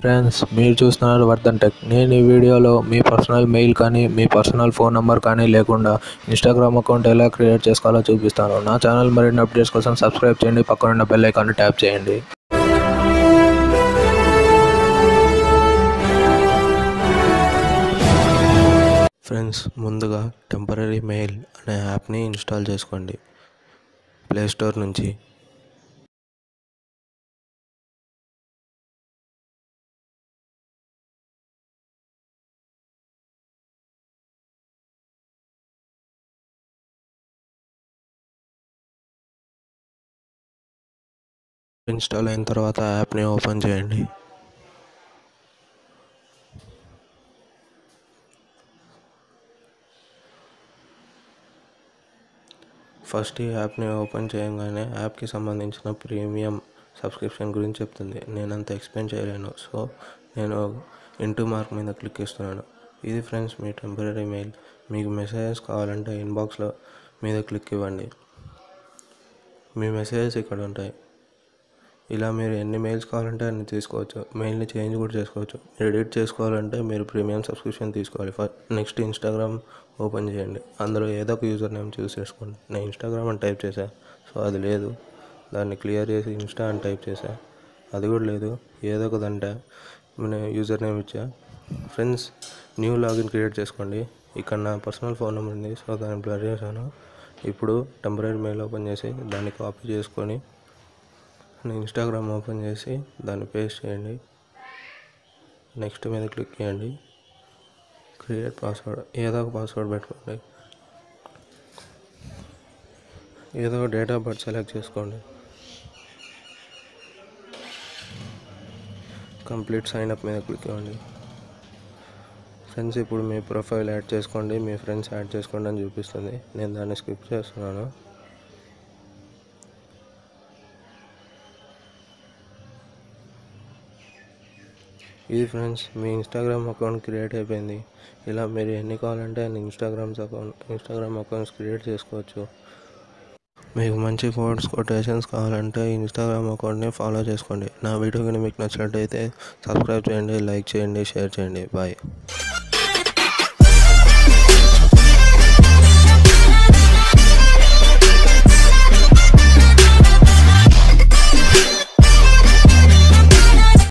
friends మీరు చూస్తున్నారు Vardhan tech నేను ఈ వీడియోలో మీ పర్సనల్ మెయిల్ కానీ మీ పర్సనల్ ఫోన్ నెంబర్ కానీ లేకుండా ఇన్స్టాగ్రామ్ అకౌంట్ ఎలా క్రియేట్ చేసుకోవాలో చూపిస్తాను నా ఛానల్ మరిన్ని అప్డేట్స్ కోసం సబ్స్క్రైబ్ చేయండి పక్కనున్న బెల్ ఐకాన్ ట్యాప్ చేయండి ఫ్రెండ్స్ ముందుగా టెంపరీ మెయిల్ అనే యాప్ని ఇన్స్టాల్ చేసుకోండి ప్లే స్టోర్ నుంచి ఇన్స్టాల్ అయిన తర్వాత యాప్ని ఓపెన్ చేయండి ఫస్ట్ ఈ యాప్ని ఓపెన్ చేయగానే యాప్కి సంబంధించిన ప్రీమియం సబ్స్క్రిప్షన్ గురించి చెప్తుంది నేను అంత ఎక్స్ప్లెయిన్ చేయలేను సో నేను ఇంటూ మార్క్ మీద క్లిక్ ఇస్తున్నాను ఇది ఫ్రెండ్స్ మీ టెంపరీ మెయిల్ మీకు మెసేజెస్ కావాలంటే ఇన్బాక్స్లో మీద క్లిక్ ఇవ్వండి మీ మెసేజెస్ ఇక్కడ ఉంటాయి ఇలా మీరు ఎన్ని మెయిల్స్ కావాలంటే అన్ని తీసుకోవచ్చు మెయిల్ని చేంజ్ కూడా చేసుకోవచ్చు ఎడిట్ చేసుకోవాలంటే మీరు ప్రీమియం సబ్స్క్రిప్షన్ తీసుకోవాలి ఫస్ట్ నెక్స్ట్ ఇన్స్టాగ్రామ్ ఓపెన్ చేయండి అందులో ఏదో ఒక యూజర్ నేమ్ చూస్ చేసుకోండి నేను ఇన్స్టాగ్రామ్ అని టైప్ చేశా సో అది లేదు దాన్ని క్లియర్ చేసి ఇన్స్టా అని టైప్ చేశా అది కూడా లేదు ఏదో ఒక దంట నేను యూజర్ నేమ్ ఇచ్చా ఫ్రెండ్స్ న్యూ లాగిన్ క్రియేట్ చేసుకోండి ఇక్కడ నా పర్సనల్ ఫోన్ నెంబర్ ఉంది సో దాన్ని బ్లర్ చేశాను ఇప్పుడు టెంపరీ మెయిల్ ఓపెన్ చేసి దాన్ని కాపీ చేసుకొని నేను ఇన్స్టాగ్రామ్ ఓపెన్ చేసి దాన్ని పేస్ట్ చేయండి నెక్స్ట్ మీద క్లిక్ చేయండి క్రియేట్ పాస్వర్డ్ ఏదో ఒక పాస్వర్డ్ పెట్టుకోండి ఏదో ఒక డేట్ ఆఫ్ బర్త్ సెలెక్ట్ చేసుకోండి కంప్లీట్ సైన్ అప్ మీద క్లిక్ ఇవ్వండి ఫ్రెండ్స్ ఇప్పుడు మీ ప్రొఫైల్ యాడ్ చేసుకోండి మీ ఫ్రెండ్స్ యాడ్ చేసుకోండి అని చూపిస్తుంది నేను దాన్ని స్కిప్ చేస్తున్నాను ఇది ఫ్రెండ్స్ మీ ఇన్స్టాగ్రామ్ అకౌంట్ క్రియేట్ అయిపోయింది ఇలా మీరు ఎన్ని కావాలంటే అన్ని Instagrams account Instagram accounts create చేసుకోవచ్చు మీకు మంచి ఫోటోస్ కొటేషన్స్ కావాలంటే ఇన్స్టాగ్రామ్ అకౌంట్ని ఫాలో చేసుకోండి నా వీడియో కానీ మీకు నచ్చినట్టయితే సబ్స్క్రైబ్ చేయండి లైక్ చేయండి షేర్ చేయండి బాయ్